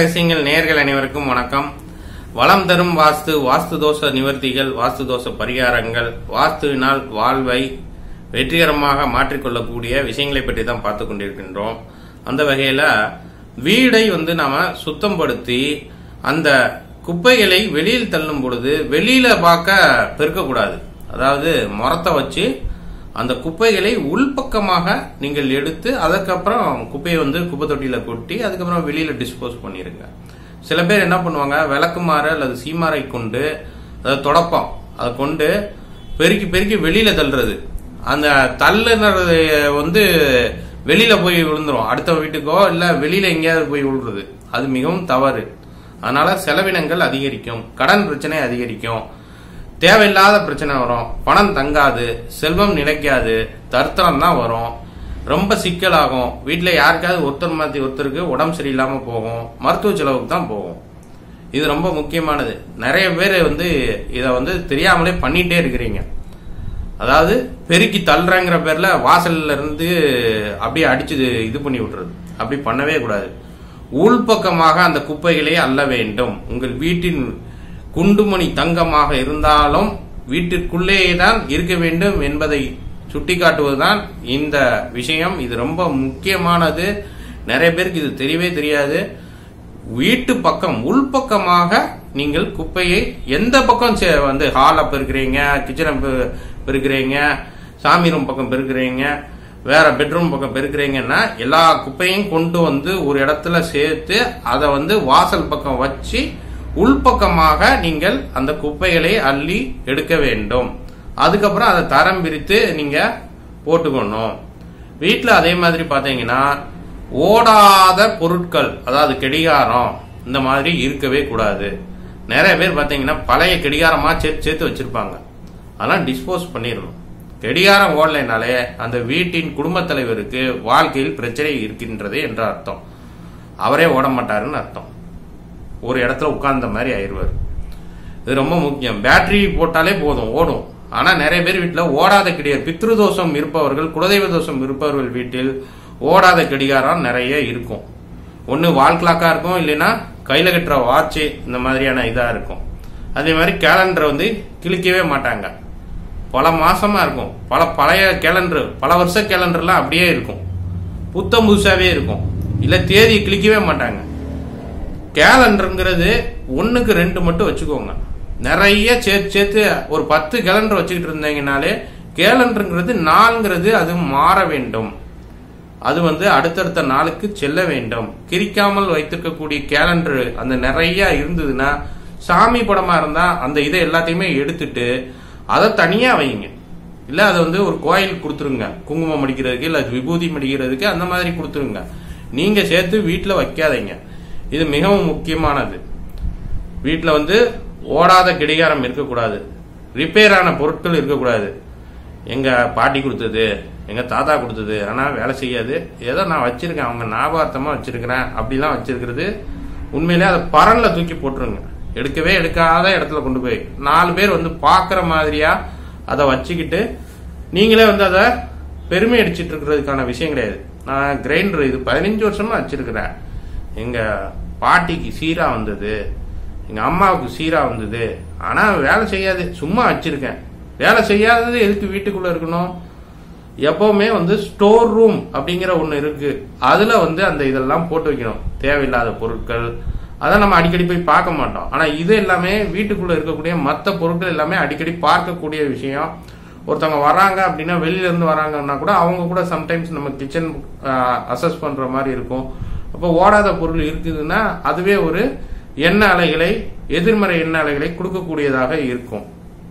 ரகசியங்கள் நேர்கள் அனைவருக்கும் வணக்கம் வளம் தரும் வாஸ்து வாஸ்து தோஷ நிவர்த்திகள் வாஸ்து தோஷ பரிகாரங்கள் வாஸ்துவினால் வாழ்வை வெற்றிகரமாக மாற்றிக்கொள்ளக்கூடிய விஷயங்களை பற்றி தான் பார்த்து கொண்டிருக்கின்றோம் அந்த வகையில வீடை வந்து நாம சுத்தப்படுத்தி அந்த குப்பைகளை வெளியில் தள்ளும் பொழுது வெளியில பார்க்க பெருக்கக்கூடாது அதாவது மரத்தை வச்சு அந்த குப்பைகளை உள்பக்கமாக நீங்கள் எடுத்து அதுக்கப்புறம் குப்பையை வந்து குப்பை தொட்டியில கொட்டி அதுக்கப்புறம் வெளியில டிஸ்போஸ் பண்ணிருங்க சில பேர் என்ன பண்ணுவாங்க விளக்குமாறு அல்லது சீமாரை கொண்டு அதாவது தொடப்பம் அதை கொண்டு பெருக்கி பெருக்கி வெளியில தள்ளுறது அந்த தள்ளுனது வந்து வெளியில போய் விழுந்துரும் அடுத்த வீட்டுக்கோ இல்ல வெளியில எங்கேயாவது போய் விழுறது அது மிகவும் தவறு அதனால செலவினங்கள் அதிகரிக்கும் கடன் பிரச்சனை அதிகரிக்கும் தேவையில்லாத பிரச்சனை வரும் பணம் தங்காது செல்வம் நிலைக்காது தர்த்தனம் தான் வரும் ரொம்ப சிக்கலாகும் வீட்டில் யாருக்காவது ஒருத்தர் மாற்றி ஒருத்தருக்கு உடம்பு சரியில்லாமல் போகும் மருத்துவ செலவுக்கு தான் போகும் இது ரொம்ப முக்கியமானது நிறைய பேர் வந்து இதை வந்து தெரியாமலே பண்ணிட்டே இருக்கிறீங்க அதாவது பெருக்கி தள்ளுறங்கிற பேர்ல வாசல்ல இருந்து அப்படியே அடிச்சு இது பண்ணி விட்டுறது அப்படி பண்ணவே கூடாது உள்பக்கமாக அந்த குப்பைகளை அள்ள வேண்டும் உங்கள் வீட்டின் குண்டுமணி தங்கமாக இருந்தாலும் வீட்டிற்குள்ளேயே தான் இருக்க வேண்டும் என்பதை சுட்டிக்காட்டுவதுதான் இந்த விஷயம் இது ரொம்ப முக்கியமானது நிறைய பேருக்கு இது தெரியவே தெரியாது வீட்டு பக்கம் உள்பக்கமாக நீங்கள் குப்பையை எந்த பக்கம் சே- வந்து ஹாலை பெருக்கிறீங்க கிச்சனை பெருக்கிறீங்க சாமி ரூம் பக்கம் பெருக்கிறீங்க வேற பெட்ரூம் பக்கம் பெருக்கிறீங்கன்னா எல்லா குப்பையும் கொண்டு வந்து ஒரு இடத்துல சேர்த்து அதை வந்து வாசல் பக்கம் வச்சு உள்பக்கமாக நீங்கள் அந்த குப்பைகளை அள்ளி எடுக்க வேண்டும் அதுக்கப்புறம் அதை தரம் பிரித்து நீங்க போட்டுக்கணும் வீட்டில் அதே மாதிரி பார்த்தீங்கன்னா ஓடாத பொருட்கள் அதாவது கெடிகாரம் இந்த மாதிரி இருக்கவே கூடாது நிறைய பேர் பார்த்தீங்கன்னா பழைய கெடிகாரமா சேர்த்து சேர்த்து வச்சிருப்பாங்க அதெல்லாம் டிஸ்போஸ் பண்ணிடணும் கெடிகாரம் ஓடலைனாலே அந்த வீட்டின் குடும்பத் தலைவருக்கு வாழ்க்கையில் பிரச்சனை இருக்கின்றது என்ற அர்த்தம் அவரே ஓட மாட்டாருன்னு அர்த்தம் ஒரு இடத்துல உட்கார்ந்த மாதிரி ஆயிடுவார் இது ரொம்ப முக்கியம் பேட்டரி போட்டாலே போதும் ஓடும் ஆனா நிறைய பேர் வீட்டில் ஓடாத கிடையாது பித்ருதோஷம் இருப்பவர்கள் குலதெய்வ தோஷம் இருப்பவர்கள் வீட்டில் ஓடாத கடிகாரம் நிறைய இருக்கும் ஒன்று வால் கிளாக்கா இருக்கும் இல்லைன்னா கையில கட்டுற வாட்ச் இந்த மாதிரியான இதா இருக்கும் அதே மாதிரி கேலண்டரை வந்து கிழிக்கவே மாட்டாங்க பல மாசமா இருக்கும் பல பழைய கேலண்டர் பல வருஷ கேலண்டர்லாம் அப்படியே இருக்கும் புத்தம் புதுசாவே இருக்கும் இல்ல தேதி கிழிக்கவே மாட்டாங்க கேலண்டருங்கிறது ஒண்ணுக்கு ரெண்டு மட்டும் வச்சுக்கோங்க நிறைய சேர்த்து சேர்த்து ஒரு பத்து கேலண்டர் வச்சுக்கிட்டு இருந்தீங்கனாலே கேலண்டருங்கிறது நாளுங்கிறது அது மாற வேண்டும் அது வந்து அடுத்தடுத்த நாளுக்கு செல்ல வேண்டும் கிரிக்காமல் வைத்திருக்கக்கூடிய கேலண்டர் அந்த நிறைய இருந்ததுன்னா சாமி படமா இருந்தா அந்த இதை எல்லாத்தையுமே எடுத்துட்டு அதை தனியா வைங்க இல்ல அதை வந்து ஒரு கோயில் கொடுத்துருங்க குங்குமம் அடிக்கிறதுக்கு இல்ல விபூதி அடிக்கிறதுக்கு அந்த மாதிரி கொடுத்துருங்க நீங்க சேர்த்து வீட்டுல வைக்காதீங்க இது மிகவும் முக்கியமானது வீட்டில் வந்து ஓடாத கடிகாரம் இருக்கக்கூடாது ரிப்பேர் ஆன பொருட்கள் இருக்கக்கூடாது எங்க பாட்டி கொடுத்தது எங்க தாத்தா கொடுத்தது ஆனா வேலை செய்யாது ஏதோ நான் வச்சிருக்கேன் அவங்க ஞாபகார்த்தமா வச்சிருக்கிறேன் அப்படிலாம் வச்சிருக்கிறது உண்மையிலே அதை பரன்ல தூக்கி போட்டுருங்க எடுக்கவே எடுக்காத இடத்துல கொண்டு போய் நாலு பேர் வந்து பார்க்குற மாதிரியா அதை வச்சுக்கிட்டு நீங்களே வந்து அதை பெருமை அடிச்சிட்டு இருக்கிறதுக்கான விஷயம் கிடையாது நான் கிரைண்டர் இது பதினஞ்சு வருஷமா வச்சிருக்கிறேன் எங்க பாட்டிக்கு சீரா வந்தது எங்க அம்மாவுக்கு சீரா வந்தது ஆனா வேலை செய்யாது சும்மா வச்சிருக்கேன் வேலை செய்யாதது எதுக்கு வீட்டுக்குள்ள இருக்கணும் எப்பவுமே வந்து ஸ்டோர் ரூம் அப்படிங்கிற ஒண்ணு இருக்கு அதுல வந்து அந்த இதெல்லாம் போட்டு வைக்கணும் தேவையில்லாத பொருட்கள் அதை நம்ம அடிக்கடி போய் பார்க்க மாட்டோம் ஆனா இது எல்லாமே வீட்டுக்குள்ள இருக்கக்கூடிய மற்ற பொருட்கள் எல்லாமே அடிக்கடி பார்க்கக்கூடிய விஷயம் ஒருத்தவங்க வராங்க அப்படின்னா வெளியில இருந்து வராங்கன்னா கூட அவங்க கூட சம்டைம்ஸ் நம்ம கிச்சன் அசஸ் பண்ற மாதிரி இருக்கும் அப்போ ஓடாத பொருள் இருக்குதுன்னா அதுவே ஒரு எண்ண அலைகளை எதிர்மறை எண்ண அலைகளை கொடுக்கக்கூடியதாக இருக்கும்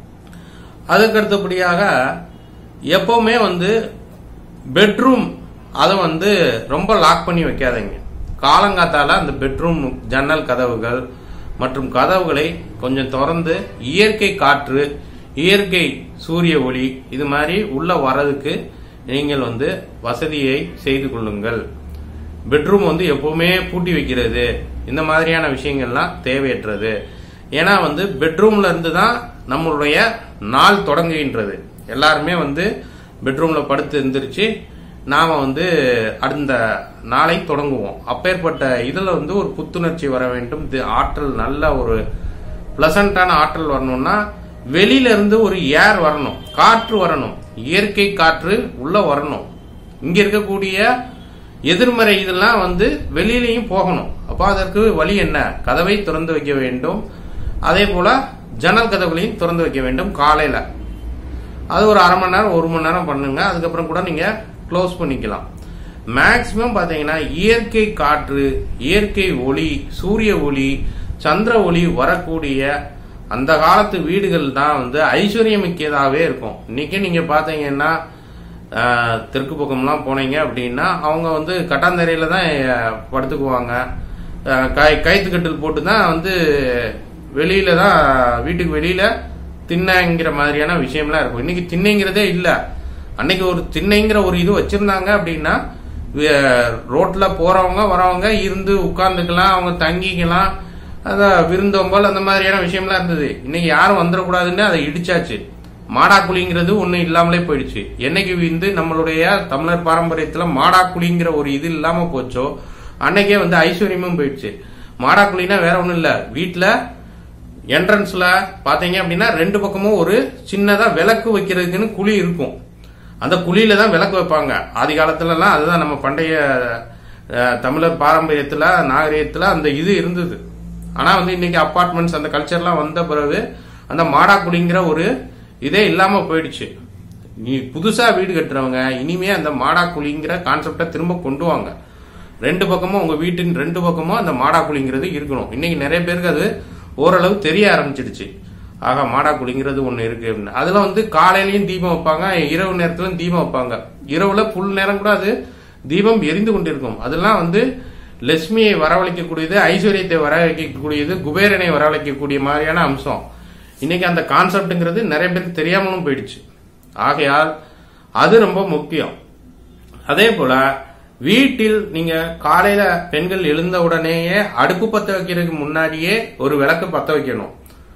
அதுக்கு அடுத்தபடியாக எப்பவுமே வந்து பெட்ரூம் அதை வந்து ரொம்ப லாக் பண்ணி வைக்காதீங்க காலங்காத்தால அந்த பெட்ரூம் ஜன்னல் கதவுகள் மற்றும் கதவுகளை கொஞ்சம் திறந்து இயற்கை காற்று இயற்கை சூரிய ஒளி இது மாதிரி உள்ள வர்றதுக்கு நீங்கள் வந்து வசதியை செய்து கொள்ளுங்கள் பெட்ரூம் வந்து எப்பவுமே பூட்டி வைக்கிறது இந்த மாதிரியான விஷயங்கள்லாம் தேவையற்றது ஏன்னா வந்து பெட்ரூம்ல இருந்து தான் நம்மளுடைய நாள் தொடங்குகின்றது எல்லாருமே வந்து பெட்ரூம்ல படுத்து எந்திரிச்சு நாம வந்து அந்த நாளை தொடங்குவோம் அப்பேற்பட்ட இதுல வந்து ஒரு புத்துணர்ச்சி வர வேண்டும் இது ஆற்றல் நல்ல ஒரு பிளசண்டான ஆற்றல் வரணும்னா வெளியில இருந்து ஒரு ஏர் வரணும் காற்று வரணும் இயற்கை காற்று உள்ள வரணும் இங்க இருக்கக்கூடிய எதிர்மறை இதெல்லாம் வந்து வெளியிலையும் போகணும் அப்ப அதற்கு வழி என்ன கதவை திறந்து வைக்க வேண்டும் அதே போல ஜன்னல் கதவுகளையும் திறந்து வைக்க வேண்டும் காலையில அது ஒரு அரை மணி நேரம் ஒரு மணி நேரம் பண்ணுங்க அதுக்கப்புறம் கூட நீங்க க்ளோஸ் பண்ணிக்கலாம் மேக்சிமம் பாத்தீங்கன்னா இயற்கை காற்று இயற்கை ஒளி சூரிய ஒளி சந்திர ஒளி வரக்கூடிய அந்த காலத்து வீடுகள் தான் வந்து ஐஸ்வர்யமிக்கதாகவே இருக்கும் இன்னைக்கு நீங்க பாத்தீங்கன்னா ஆஹ், தெற்கு பக்கம்லாம் போனீங்க அப்படின்னா அவங்க வந்து கட்டாந்தரையில தான் அஹ், படுத்துக்குவாங்க ஆஹ், கை கைத்துக்கட்டில் போட்டு தான் வந்து வெளியில தான் வீட்டுக்கு வெளியில திண்ணைங்கிற மாதிரியான விஷயம்லாம் இருக்கும் இன்னைக்கு திண்ணைங்கிறதே இல்ல அன்னைக்கு ஒரு திண்ணைங்கிற ஒரு இது வச்சிருந்தாங்க அப்படின்னா வே- ரோட்ல போறவங்க வரவங்க இருந்து உட்கார்ந்துக்கலாம் அவங்க தங்கிக்கலாம் அதான் விருந்தோம்பல் அந்த மாதிரியான விஷயம்லாம் இருந்தது இன்னைக்கு யாரும் வந்துடக்கூடாதுன்னு அதை இடிச்சாச்சு மாடாக்குழிங்கிறது ஒன்றும் இல்லாமலே போயிடுச்சு என்னைக்கு வந்து நம்மளுடைய தமிழர் பாரம்பரியத்துல மாடாக்குழிங்கிற ஒரு இது இல்லாம போச்சோ அன்னைக்கே வந்து ஐஸ்வர்யமும் போயிடுச்சு மாடாக்குழினா வேற ஒண்ணும் இல்ல வீட்டுல என்ட்ரன்ஸ்ல பாத்தீங்க அப்படின்னா ரெண்டு பக்கமும் ஒரு சின்னதா விளக்கு வைக்கிறதுக்குன்னு குழி இருக்கும் அந்த குழியில தான் விளக்கு வைப்பாங்க ஆதி காலத்துல எல்லாம் அதுதான் நம்ம பண்டைய அஹ், தமிழர் பாரம்பரியத்துல நாகரிகத்துல அந்த இது இருந்தது ஆனா வந்து இன்னைக்கு அப்பார்ட்மெண்ட்ஸ் அந்த கல்ச்சர்லாம் வந்த பிறகு அந்த மாடா குழிங்கிற ஒரு இதே இல்லாம போயிடுச்சு நீ புதுசா வீடு கட்டுறவங்க இனிமே அந்த மாடா குழிங்கிற கான்செப்டை திரும்ப கொண்டு வாங்க ரெண்டு பக்கமும் உங்க வீட்டின் ரெண்டு பக்கமும் அந்த மாடா குழிங்கிறது இருக்கணும் இன்னைக்கு நிறைய பேருக்கு அது ஓரளவு தெரிய ஆரம்பிச்சிடுச்சு ஆகா மாடா குழிங்கிறது ஒண்ணு இருக்கு அப்படின்னு அதுல வந்து காலையிலயும் தீபம் வைப்பாங்க இரவு நேரத்திலும் தீபம் வைப்பாங்க இரவுல ஃபுல் நேரம் கூட அது தீபம் எரிந்து கொண்டிருக்கும் அதெல்லாம் வந்து லட்சுமியை வரவழைக்கக்கூடியது ஐஸ்வர்யத்தை வரவழைக்கக்கூடியது குபேரனை வரவழைக்கக்கூடிய மாதிரியான அம்சம் இன்னைக்கு அந்த கான்செப்ட்ங்கிறது நிறைய பேருக்கு தெரியாமலும் போயிடுச்சு ஆகையால் அது ரொம்ப முக்கியம் அதே போல வீட்டில் நீங்க காலையில பெண்கள் எழுந்த உடனேயே அடுப்பு பத்த வைக்கிறதுக்கு முன்னாடியே ஒரு விளக்கு பத்த வைக்கணும்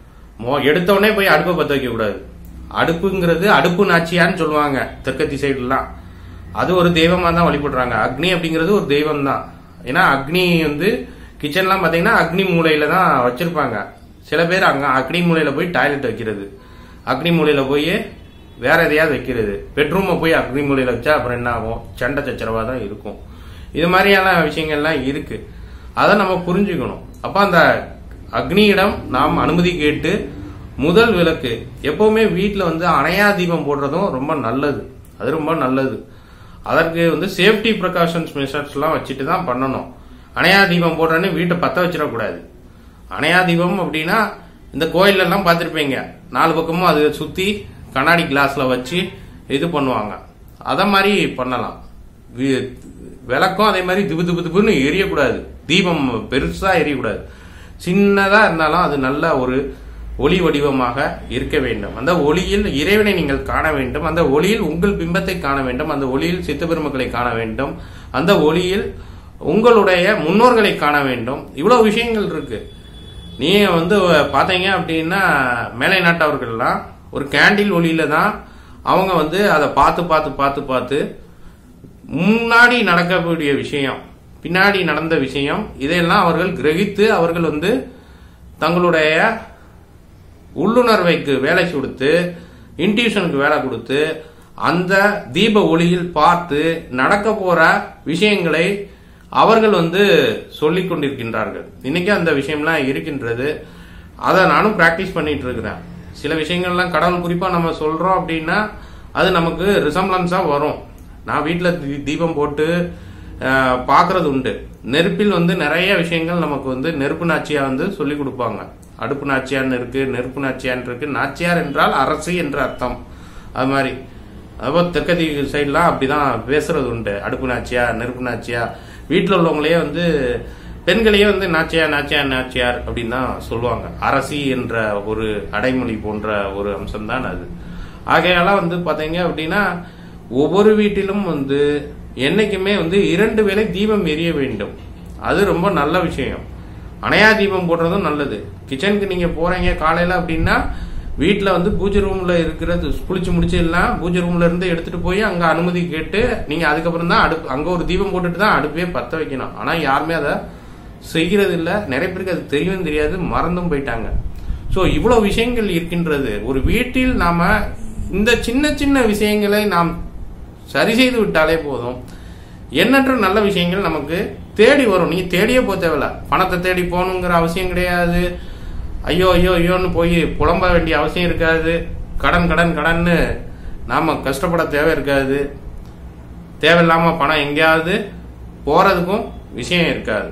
மோ எடுத்த உடனே போய் அடுப்பை பத்த வைக்க கூடாது அடுப்புங்கிறது அடுப்பு நாச்சியான்னு சொல்லுவாங்க தெற்கத்தி சைடுலாம் அது ஒரு தெய்வமா தான் வழிபடுறாங்க அக்னி அப்படிங்கிறது ஒரு தெய்வம் தான் ஏன்னா அக்னி வந்து கிச்சன்லாம் பாத்தீங்கன்னா அக்னி மூலையில தான் வச்சிருப்பாங்க சில பேர் அங்க அக்னி மூலையில போய் டாய்லெட் வைக்கிறது அக்னி மூலையில போய் வேற எதையாவது வைக்கிறது பெட்ரூமை போய் அக்னி மூலையில வச்சா அப்புறம் என்ன ஆகும் சண்டை சச்சரவா தான் இருக்கும் இது மாதிரியான விஷயங்கள்லாம் இருக்கு அதை நம்ம புரிஞ்சுக்கணும் அப்ப அந்த அக்னியிடம் நாம் அனுமதி கேட்டு முதல் விளக்கு எப்பவுமே வீட்டில் வந்து அணையா தீபம் போடுறதும் ரொம்ப நல்லது அது ரொம்ப நல்லது அதற்கு வந்து சேஃப்டி ப்ரிகாஷன்ஸ் மெஷர்ஸ்லாம் வச்சுட்டு தான் பண்ணணும் அணையா தீபம் போடுறேன்னு வீட்டை பத்த வச்சிடக்கூடாது அணையா தீபம் அப்படின்னா இந்த கோயில்ல எல்லாம் பார்த்திருப்பீங்க நாலு பக்கமும் அதை சுத்தி கண்ணாடி கிளாஸ்ல வச்சு இது பண்ணுவாங்க அத மாதிரி பண்ணலாம் வி- விளக்கும் அதே மாதிரி திபு திபு திபுன்னு எரியக்கூடாது தீபம் பெருசா எரியக்கூடாது சின்னதா இருந்தாலும் அது நல்ல ஒரு ஒளி வடிவமாக இருக்க வேண்டும் அந்த ஒளியில் இறைவனை நீங்கள் காண வேண்டும் அந்த ஒளியில் உங்கள் பிம்பத்தை காண வேண்டும் அந்த ஒளியில் சித்தபெருமக்களை காண வேண்டும் அந்த ஒளியில் உங்களுடைய முன்னோர்களை காண வேண்டும் இவ்வளவு விஷயங்கள் இருக்கு நீங்க வந்து பாத்தீங்க அப்படின்னா மேலை நாட்டவர்கள்லாம் ஒரு கேண்டில் ஒளியில தான் அவங்க வந்து அதை பார்த்து பார்த்து பார்த்து பார்த்து முன்னாடி நடக்கக்கூடிய விஷயம் பின்னாடி நடந்த விஷயம் இதையெல்லாம் அவர்கள் கிரகித்து அவர்கள் வந்து தங்களுடைய உள்ளுணர்வைக்கு வேலை கொடுத்து இன்டியூஷனுக்கு வேலை கொடுத்து அந்த தீப ஒளியில் பார்த்து நடக்க போற விஷயங்களை அவர்கள் வந்து சொல்லிக் கொண்டிருக்கின்றார்கள் இன்னைக்கு அந்த விஷயம்லாம் இருக்கின்றது அதை நானும் பிராக்டிஸ் பண்ணிட்டு இருக்கிறேன் சில விஷயங்கள்லாம் கடவுள் குறிப்பா நம்ம சொல்றோம் அப்படின்னா அது நமக்கு ரிசம்லன்ஸா வரும் நான் வீட்டில் தீபம் போட்டு அஹ், பார்க்கறது உண்டு நெருப்பில் வந்து நிறைய விஷயங்கள் நமக்கு வந்து நெருப்பு நாச்சியா வந்து சொல்லி கொடுப்பாங்க அடுப்பு நாச்சியான்னு இருக்கு நெருப்பு நாச்சியான் இருக்கு நாச்சியார் என்றால் அரசு என்ற அர்த்தம் அது மாதிரி அப்போ தெற்கத்தி சைட்லாம் அப்படிதான் பேசுறது உண்டு அடுப்பு நாச்சியா நெருப்பு நாச்சியா வீட்டில் உள்ளவங்களே வந்து பெண்களையே வந்து நாச்சியார் நாச்சியார் நாச்சியார் அப்படின்னு தான் சொல்லுவாங்க அரசி என்ற ஒரு அடைமொழி போன்ற ஒரு அம்சம்தான் அது ஆகையால வந்து பாத்தீங்க அப்படின்னா ஒவ்வொரு வீட்டிலும் வந்து என்னைக்குமே வந்து இரண்டு வேளை தீபம் எரிய வேண்டும் அது ரொம்ப நல்ல விஷயம் அணையா தீபம் போடுறதும் நல்லது கிச்சனுக்கு நீங்க போறீங்க காலையில அப்படின்னா வீட்ல வந்து பூஜை ரூம்ல இருக்கிறது குளிச்சு முடிச்சு எல்லாம் பூஜை ரூம்ல இருந்து எடுத்துட்டு போய் அங்க அனுமதி கேட்டு நீங்க அதுக்கப்புறம் தான் அடுப்பு அங்க ஒரு தீபம் போட்டுட்டு தான் அடுப்பே பத்த வைக்கணும் ஆனா யாருமே அதை செய்கிறது இல்ல நிறைய பேருக்கு அது தெரியவும் தெரியாது மறந்தும் போயிட்டாங்க சோ இவ்வளவு விஷயங்கள் இருக்கின்றது ஒரு வீட்டில் நாம இந்த சின்ன சின்ன விஷயங்களை நாம் சரி செய்து விட்டாலே போதும் எண்ணற்ற நல்ல விஷயங்கள் நமக்கு தேடி வரும் நீங்க தேடியே போக தேவையில்ல பணத்தை தேடி போகணுங்கிற அவசியம் கிடையாது ஐயோ ஐயோ ஐயோன்னு போய் புலம்ப வேண்டிய அவசியம் இருக்காது கடன் கடன் கடன்னு நாம கஷ்டப்பட தேவை இருக்காது தேவையில்லாம பணம் எங்கேயாவது போறதுக்கும் விஷயம் இருக்காது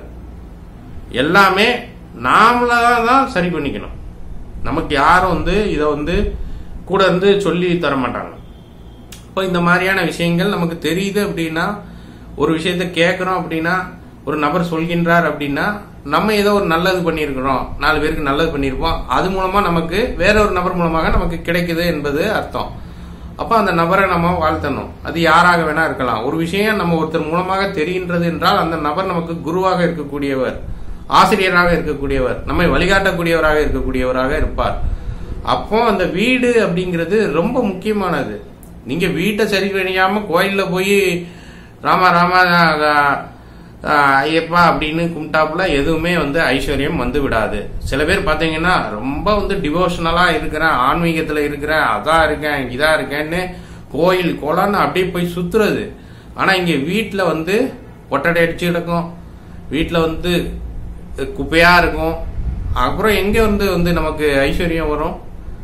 எல்லாமே நாமளா தான் சரி பண்ணிக்கணும் நமக்கு யாரும் வந்து இதை வந்து கூட இருந்து சொல்லி தர மாட்டாங்க இப்போ இந்த மாதிரியான விஷயங்கள் நமக்கு தெரியுது அப்படின்னா ஒரு விஷயத்த கேட்குறோம் அப்படின்னா ஒரு நபர் சொல்கின்றார் அப்படின்னா நம்ம ஏதோ ஒரு நல்லது பண்ணியிருக்கிறோம் நாலு பேருக்கு நல்லது பண்ணியிருப்போம் அது மூலமா நமக்கு வேற ஒரு நபர் மூலமாக நமக்கு கிடைக்குது என்பது அர்த்தம் அப்போ அந்த நபரை நம்ம வாழ்த்தணும் அது யாராக வேணா இருக்கலாம் ஒரு விஷயம் நம்ம ஒருத்தர் மூலமாக தெரிகின்றது என்றால் அந்த நபர் நமக்கு குருவாக இருக்கக்கூடியவர் ஆசிரியராக இருக்கக்கூடியவர் நம்மை வழிகாட்டக்கூடியவராக இருக்கக்கூடியவராக இருப்பார் அப்போ அந்த வீடு அப்படிங்கிறது ரொம்ப முக்கியமானது நீங்க வீட்டை சரி பண்ணியாம கோயில்ல போய் ராமா ராமா ஆஹ், ஆஹ், ஐயப்பா அப்படின்னு கும்பிட்டாப்புல எதுவுமே வந்து ஐஸ்வர்யம் வந்து விடாது சில பேர் பாத்தீங்கன்னா ரொம்ப வந்து டிவோஷனலா இருக்கிறேன் ஆன்மீகத்துல இருக்கிறேன் அதா இருக்கேன் இதா இருக்கேன்னு கோயில் குளம்னு அப்படியே போய் சுத்துறது ஆனா இங்க வீட்டுல வந்து ஒட்டடை அடிச்சு கிடக்கும் வீட்டுல வந்து குப்பையா இருக்கும் அப்புறம் எங்க வந்து வந்து நமக்கு ஐஸ்வர்யம் வரும்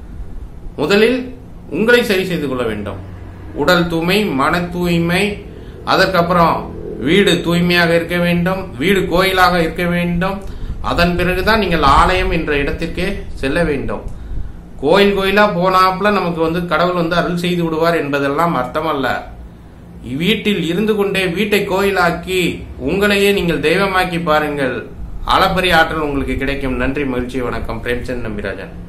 முதலில் உங்களை சரி செய்து கொள்ள வேண்டும் உடல் தூய்மை மன தூய்மை அதற்கப்புறம் வீடு தூய்மையாக இருக்க வேண்டும் வீடு கோயிலாக இருக்க வேண்டும் அதன் பிறகுதான் நீங்கள் ஆலயம் என்ற இடத்திற்கே செல்ல வேண்டும் கோயில் கோயிலா போனாப்புல நமக்கு வந்து கடவுள் வந்து அருள் செய்து விடுவார் என்பதெல்லாம் அர்த்தம் அல்ல வீட்டில் இருந்து கொண்டே வீட்டை கோயிலாக்கி உங்களையே நீங்கள் தெய்வமாக்கி பாருங்கள் அளப்பரிய ஆற்றல் உங்களுக்கு கிடைக்கும் நன்றி மகிழ்ச்சி வணக்கம் பிரேம்சந்த் நம்பிராஜன்